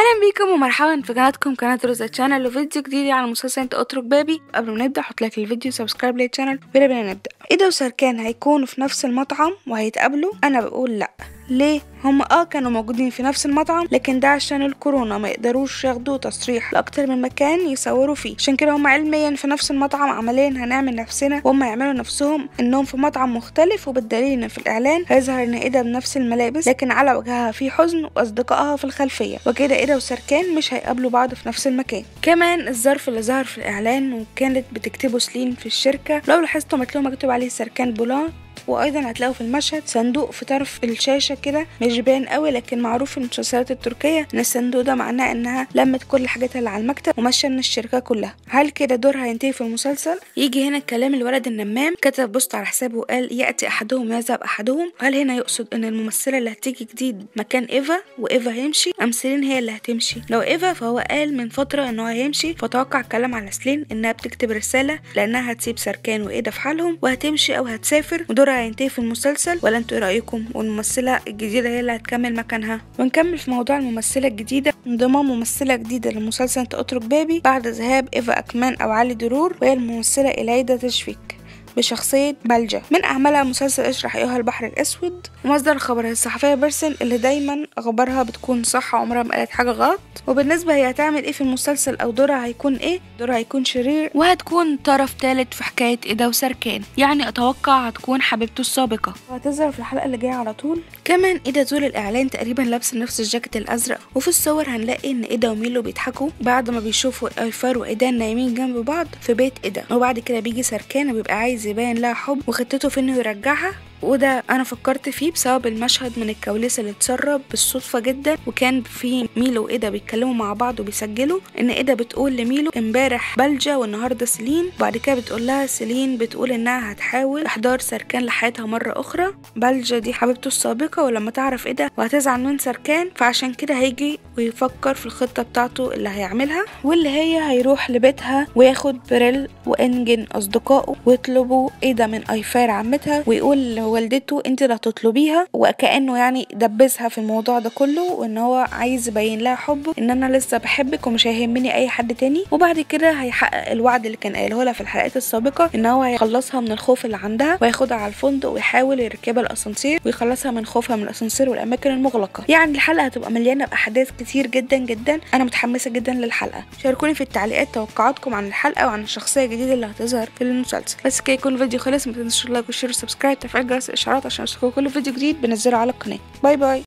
اهلا بيكم ومرحبا في قناتكم قناه روزا تشانل وفيديو جديد على مسلسل انت اترك بابي قبل ما نبدا حط لايك للفيديو سبسكرايب للشانل ويلا بينا نبدا ايدا وسركان هيكونوا في نفس المطعم وهيتقابلوا انا بقول لا ليه هم اه كانوا موجودين في نفس المطعم لكن ده عشان الكورونا ما يقدروش ياخدوا تصريح لاكتر من مكان يصوروا فيه عشان كده هم علميا في نفس المطعم عمليا هنعمل نفسنا وهم يعملوا نفسهم انهم في مطعم مختلف وبالدليل ان في الاعلان هيظهر ان ايدا بنفس الملابس لكن على وجهها في حزن واصدقائها في الخلفيه وكده ايدا وسركان مش هيقابلوا بعض في نفس المكان كمان الظرف اللي ظهر في الاعلان وكانت بتكتبه سلين في الشركه لو لاحظتوا هتلاقوا مكتوب عليه سركان بولان وايضا هتلاقوا في المشهد صندوق في طرف الشاشه كده مش باين قوي لكن معروف في المسلسلات التركيه ان الصندوق ده معناه انها لمت كل الحاجات اللي على المكتب وماشيه من الشركه كلها هل كده دورها هينتهي في المسلسل يجي هنا الكلام الولد النمام كتب بوست على حسابه وقال ياتي احدهم يذهب احدهم هل هنا يقصد ان الممثله اللي هتيجي جديد مكان ايفا وايفا هيمشي ام سيلين هي اللي هتمشي لو ايفا فهو قال من فتره ان هو هيمشي فتوقع الكلام على سلين انها بتكتب رساله لانها هتسيب سركان وايدا في حالهم وهتمشي او هتسافر ودورها هينتهي في المسلسل ولا انتوا ايه رايكم والممثله الجديده هي اللي هتكمل مكانها ونكمل في موضوع الممثله الجديده انضمام ممثله جديده لمسلسل انت اترك بابي بعد ذهاب ايفا اكمان او علي درور وهي الممثله اليدا تشفيك بشخصية بلجة من أعمالها مسلسل اشرح أيها البحر الأسود ومصدر خبرها الصحفية بيرسن اللي دايما أخبارها بتكون صح عمرها ما قالت حاجة غلط وبالنسبة هي هتعمل إيه في المسلسل أو دورها هيكون إيه دورها هيكون شرير وهتكون طرف ثالث في حكاية إيدا وسركان يعني أتوقع هتكون حبيبته السابقة وهتظهر في الحلقة اللي جاية على طول كمان إيدا طول الإعلان تقريبا لابسة نفس الجاكيت الأزرق وفي الصور هنلاقي إن إيدا وميلو بيضحكوا بعد ما بيشوفوا أيفار وإيدان نايمين جنب بعض في بيت إيدا وبعد كده بيجي سركان وبيبقى عايز يبين لها حب وخطته في إنه يرجعها وده انا فكرت فيه بسبب المشهد من الكواليس اللي اتسرب بالصدفه جدا وكان في ميلو وايدا بيتكلموا مع بعض وبيسجلوا ان ايدا بتقول لميلو امبارح بلجة والنهارده سيلين وبعد كده بتقول لها سيلين بتقول انها هتحاول احضار سركان لحياتها مره اخرى بلجة دي حبيبته السابقه ولما تعرف ايدا وهتزعل من سركان فعشان كده هيجي ويفكر في الخطه بتاعته اللي هيعملها واللي هي هيروح لبيتها وياخد بريل وانجن اصدقائه ويطلبوا ايدا من ايفار عمتها ويقول والدته انت اللي هتطلبيها وكانه يعني دبسها في الموضوع ده كله وان هو عايز يبين لها حبه ان انا لسه بحبك ومش هيهمني اي حد تاني وبعد كده هيحقق الوعد اللي كان قايله لها في الحلقات السابقه ان هو هيخلصها من الخوف اللي عندها وياخدها على الفندق ويحاول يركبها الاسانسير ويخلصها من خوفها من الاسانسير والاماكن المغلقه يعني الحلقه هتبقى مليانه باحداث كتير جدا جدا انا متحمسه جدا للحلقه شاركوني في التعليقات توقعاتكم عن الحلقه وعن الشخصيه الجديده اللي هتظهر في المسلسل بس كده يكون الفيديو خلص ما تنسوش اللايك والشير والسبسكرايب وتفعيل جرس الاشعارات عشان يوصلكوا كل فيديو جديد بنزله على القناه باي باي